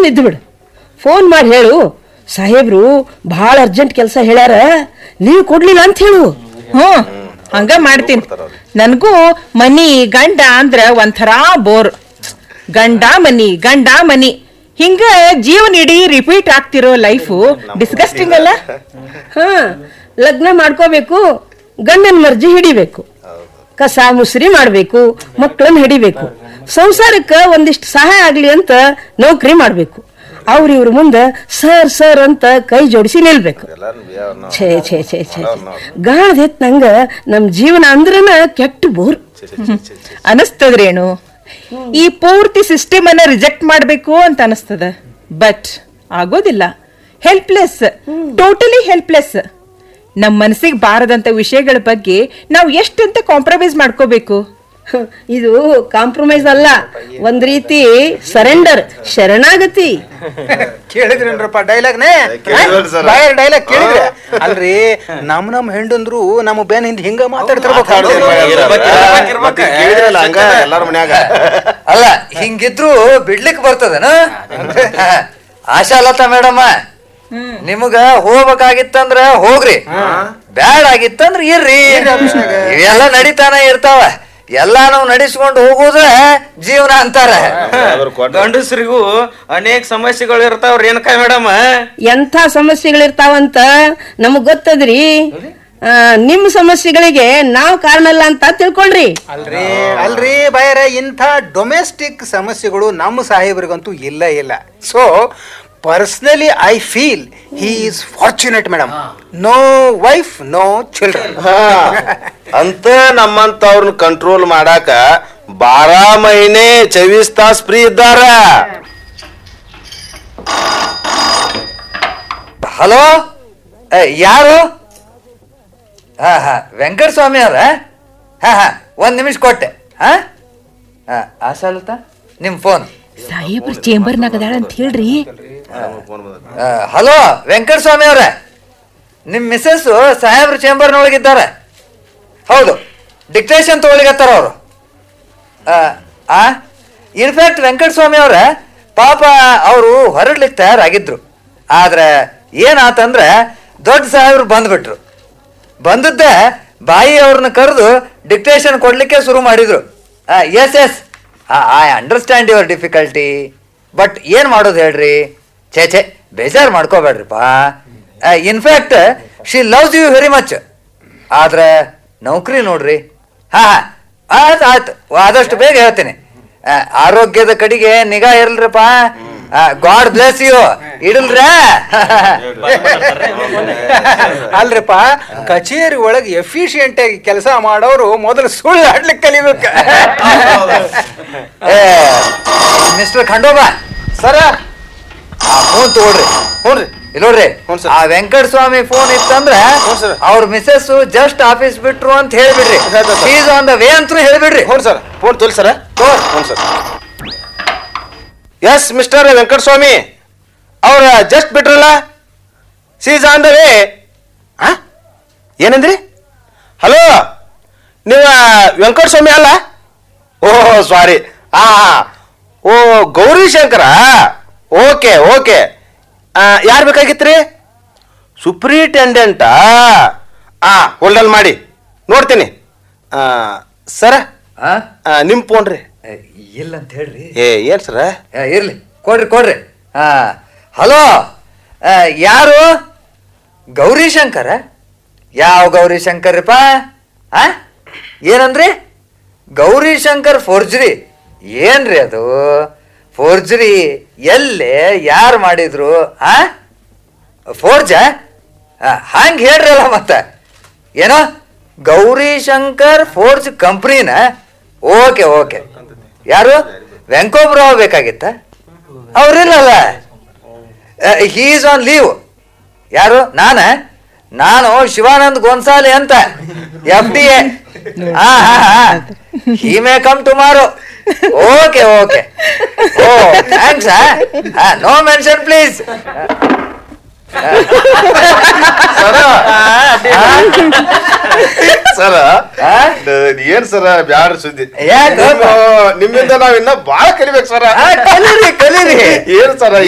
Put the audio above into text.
ಸುಮ್ಮನೆ ಇದ್ದು ಬಿಡು ಫೋನ್ ಮಾಡಿ ಹೇಳು ಸಾಹೇಬ್ರು ಭಾಳ ಅರ್ಜೆಂಟ್ ಕೆಲಸ ಹೇಳ್ಯಾರ ನೀವು ಕೊಡ್ಲಿಲ್ಲ ಅಂತ ಹೇಳು ಹ್ಞೂ ಹಂಗ ಮಾಡ್ತೀನಿ ನನಗೂ ಮನಿ ಗಂಡ ಅಂದ್ರ ಒಂಥರ ಬೋರ್ ಗಂಡ ಮನಿ ಗಂಡ ಮನಿ ಹಿಂಗ ಜೀವನ ಇಡೀ ರಿಪೀಟ್ ಆಗ್ತಿರೋ ಲೈಫು ಡಿಸ್ಗಸ್ಟಿಂಗ್ ಅಲ್ಲ ಹಾ ಲಗ್ನ ಮಾಡ್ಕೋಬೇಕು ಗಂಡನ ಮರ್ಜಿ ಹಿಡಿಬೇಕು ಕಸ ಮುಸ್ರಿ ಮಾಡಬೇಕು ಮಕ್ಕಳನ್ನ ಹಿಡಿಬೇಕು ಸಂಸಾರಕ್ಕೆ ಒಂದಿಷ್ಟು ಸಹಾಯ ಆಗ್ಲಿ ಅಂತ ನೌಕರಿ ಮಾಡಬೇಕು ಅವ್ರ ಇವ್ರ ಮುಂದೆ ಸರ್ ಸರ್ ಅಂತ ಕೈ ಜೋಡಿಸಿ ನಿಲ್ಬೇಕು ಛೇ ಛೇ ಛೇ ಛೇ ಗಾಣದ ಹೆತ್ ನಂಗ ನಮ್ ಜೀವನ ಅಂದ್ರನ ಕೆಟ್ಟ ಬೋರ್ ಅನಸ್ತದ್ರೇನು ಈ ಪೂರ್ತಿ ಸಿಸ್ಟಮ್ ಅನ್ನ ರಿಜೆಕ್ಟ್ ಮಾಡ್ಬೇಕು ಅಂತ ಅನಸ್ತದ ಬಟ್ ಆಗೋದಿಲ್ಲ ಹೆಲ್ಪ್ಲೆಸ್ ಟೋಟಲಿ ಹೆಲ್ಪ್ಲೆಸ್ ನಮ್ಮ ಮನಸ್ಸಿಗೆ ಬಾರದಂತ ವಿಷಯಗಳ ಬಗ್ಗೆ ನಾವು ಎಷ್ಟಂತ ಕಾಂಪ್ರಮೈಸ್ ಮಾಡ್ಕೋಬೇಕು ಇದು ಕಾಂಪ್ರಮೈಸ್ ಅಲ್ಲ ಒಂದ್ ರೀತಿ ಸರೆಂಡರ್ ಶರಣಾಗತಿ ಕೇಳಿದ್ರೇನ್ರಪ್ಪ ಡೈಲಾಗ್ನೇ ಕೇಳಿದ್ವಲ್ರಿ sir. ಬಾಯರ್ ಡೈಲಾಗ್ ಕೇಳಿದ್ರೆ ಅಲ್ರಿ ನಮ್ ನಮ್ ಹೆಂಡಂದ್ರು ನಮ್ಮ ಬೇನ್ ಹಿಂದ್ ಹಿಂಗ ಮಾತಾಡ್ತಿರ್ಬೇಕು ಕೇಳಿದ್ರಲ್ಲ ಹಂಗ ಎಲ್ಲಾರ ಮನ್ಯಾಗ ಅಲ್ಲ ಹಿಂಗಿದ್ರು ಬಿಡ್ಲಿಕ್ ಬರ್ತದನ ಆಶಾಲತಾ ಮೇಡಮ್ಮ ನಿಮಗ ಹೋಗ್ಬೇಕಾಗಿತ್ತಂದ್ರ ಹೋಗ್ರಿ ಬ್ಯಾಡ್ ಆಗಿತ್ತಂದ್ರ ಇರ್ರಿ ಇವೆಲ್ಲ ನಡೀತಾನ ಇರ್ತಾವ ಎಲ್ಲಾ ನಾವು ನಡೆಸ್ಕೊಂಡು ಹೋಗುದ ಜೀವನ ಅಂತಾರ ಗಂಡಸರಿಗೂ ಅನೇಕ ಸಮಸ್ಯೆಗಳು ಇರ್ತಾವ ರೇಣುಕಾ ಮೇಡಮ್ ಎಂಥ ಸಮಸ್ಯೆಗಳಿರ್ತಾವಂತ ನಮಗ್ ಗೊತ್ತದ್ರಿ ಆ, ನಿಮ್ ಸಮಸ್ಯೆಗಳಿಗೆ ನಾವ್ ಕಾರಣ ಅಲ್ಲ ಅಂತ ತಿಳ್ಕೊಳ್ರಿ ಅಲ್ರಿ ಅಲ್ರಿ ಬಾಯರ ಇಂಥ ಡೊಮೆಸ್ಟಿಕ್ ಸಮಸ್ಯೆಗಳು ನಮ್ಮ ಸಾಹೇಬ್ರಿಗಂತೂ ಇಲ್ಲ ಇಲ್ಲ so personally I feel he is fortunate madam no wife no children ಹಾ, ಅಂತ ನಮ್ಮಂತವ್ರನ್ನ ಕಂಟ್ರೋಲ್ ಮಾಡಾಕ ಬಾರಾ ಮಹಿನೆ ಚೌಬೀಸ್ ತಾಸ್ ಫ್ರೀ ಇದ್ದಾರ ಹಲೋ ಯಾರು ಹಾ ಹಾ ವೆಂಕಟ ಸ್ವಾಮಿ ಅವ್ರ ಹಾ ಹಾ ಒಂದ್ ನಿಮಿಷ ಕೊಟ್ಟೆ ಹಾ ಹಾ ಆಶಾಲತಾ ನಿಮ್ ಫೋನ್ ಸಾಹೇಬ್ರ ಚೇಂಬರ್ನಾಗ ಅದಾಳ ಅಂತ ಹೇಳ್ರಿ ಹಲೋ ವೆಂಕಟ ಸ್ವಾಮಿ ಅವ್ರೆ ನಿಮ್ ಮಿಸ್ಸಸ್ ಸಾಹೇಬ್ರ ಚೇಂಬರ್ನೊಳಗಿದ್ದಾರೆ ಹೌದು ಡಿಕ್ಟೇಷನ್ ತಗೊಳಿಗತ್ತಾರ ಅವರು ಆ ಇನ್ಫ್ಯಾಕ್ಟ್ ವೆಂಕಟ ಸ್ವಾಮಿ ಅವ್ರ ಪಾಪ ಅವರು ಹೊರಡ್ಲಿಕ್ಕೆ ತಯಾರಾಗಿದ್ರು ಆದ್ರೆ ಏನಾತಂದ್ರೆ ದೊಡ್ಡ ಸಾಹೇಬ್ರು ಬಂದ್ಬಿಟ್ರು ಬಂದದ್ದೇ ಬಾಯಿ ಅವ್ರನ್ನ ಕರೆದು ಡಿಕ್ಟೇಷನ್ ಕೊಡ್ಲಿಕ್ಕೆ ಶುರು ಮಾಡಿದ್ರು yes yes I understand your difficulty but ಏನು ಮಾಡೋದು ಹೇಳ್ರಿ ಛೇ ಛೇ ಬೇಜಾರು ಮಾಡ್ಕೋಬೇಡ್ರಿಪ್ಪ in fact she loves you very much ಆದ್ರೆ ನೌಕರಿ ನೋಡ್ರಿ ಹಾ ಆಯ್ತು ಆಯ್ತು ಆದಷ್ಟು ಬೇಗ ಹೇಳ್ತೀನಿ ಆ, ಆರೋಗ್ಯದ ಕಡೆಗೆ ನಿಗಾ ಇರಲ್ರಿಪ್ಪ ಗಾಡ್ ಬ್ಲೆಸ್ ಯು ಇಡಲ್ರ ಅಲ್ರಿಪ್ಪ ಕಚೇರಿ ಒಳಗೆ ಎಫಿಷಿಯಂಟ್ ಆಗಿ ಕೆಲಸ ಮಾಡೋರು ಮೊದಲು ಸುಳ್ಳು ಆಡ್ಲಿಕ್ಕೆ ಕಲಿಬೇಕು ಮಿಸ್ಟರ್ ಖಂಡೋಬಾ ಸರ ಆ ಫೋನ್ ತಗೊಳ್ರಿ ಹ್ಞೂನ್ರಿ ಇಲ್ಲಿ ನೋಡ್ರಿ ಹ್ಞೂ sir. ಆ ವೆಂಕಟ ಸ್ವಾಮಿ ಫೋನ್ ಇತ್ತಂದ್ರ ಹ್ಞೂ sir. ಅವ್ರ ಮಿಸಸ್ ಜಸ್ಟ್ ಆಫೀಸ್ ಬಿಟ್ರು ಅಂತ ಹೇಳ್ಬಿಡ್ರಿ ಹೇಳ್ತಾ sir. Is on the way ಅಂತ ಹೇಳ್ಬಿಡ್ರಿ ಹ್ಞೂ ಸರ್ ಫೋನ್ ತೋರಿ ಸರ ಹ್ಞೂ sir yes mister Venkata Swamy ಅವ್ರ ಜಸ್ಟ್ ಬಿಟ್ರಲ್ಲ ಸೀಸ್ ಆನ್ ದ ವೇ ಏನಂದ್ರಿ ಹಲೋ ನೀವು ವೆಂಕಟ ಸ್ವಾಮಿ ಅಲ್ಲ ಓಹ್ ಸಾರಿ ಹಾ ಓ ಗೌರಿ ಶಂಕರ ಓಕೆ ಓಕೆ ಯಾರು ಬೇಕಾಗಿತ್ರಿ ಸುಪ್ರಿಟೆಂಡೆಂಟಾ ಆ ಹೋಲ್ಡಲ್ ಮಾಡಿ ನೋಡ್ತೀನಿ ಆ, ಸರ ಆ? ಆ, ನಿಮ್ ಫೋನ್ ರೀ ಏ, ಇಲ್ಲ ಅಂತ ಹೇಳ್ರಿ ಏ ಏನ್ ಸರ ಏ, ಇರ್ಲಿ ಕೊಡ್ರಿ ಕೊಡ್ರಿ ಹಾ ಹಲೋ ಯಾರು ಗೌರಿ ಶಂಕರ ಯಾವ ಗೌರಿ ಶಂಕರ್ರಿಪ್ಪ ಆ ಏನಂದ್ರಿ ಗೌರಿ ಶಂಕರ್ ಫೋರ್ಜರಿ ಏನ್ರಿ ಅದು ಫೋರ್ಜರಿ ಎಲ್ಲಿ ಯಾರು ಮಾಡಿದ್ರು ಆ ಫೋರ್ಜ ಹಂಗೆ ಹೇಳ್ರಲ್ಲ ಮತ್ತೆ ಏನೋ ಗೌರಿ ಶಂಕರ್ ಫೋರ್ಜ್ ಕಂಪ್ನಿನ ಓಕೆ ಓಕೆ ಯಾರು ವೆಂಕೋಬ್ರಾವ್ ಬೇಕಾಗಿತ್ತ ಅವ್ರಿಲ್ಲಲ್ಲ ಹೀ ಈಸ್ ಆನ್ ಲೀವ್ ಯಾರು ನಾನ ನಾನು ಶಿವಾನಂದ್ ಗೋನ್ಸಾಲೆ ಅಂತ F D A he may come tomorrow okay okay oh thanks no mention please sir ಆ? ಏನ್ ಸರ ಬ್ಯಾಡ ಸುದ್ದಿ ಯಾಕೆ? ನಿಮ್ಮ- ನಿಮ್ಮಿಂದ ನಾವ್ ಇನ್ನ ಬಾಳ ಕಲಿಬೇಕು ಸರ ಕಲೀರಿ ಕಲೀರಿ ಏನ್ ಸರ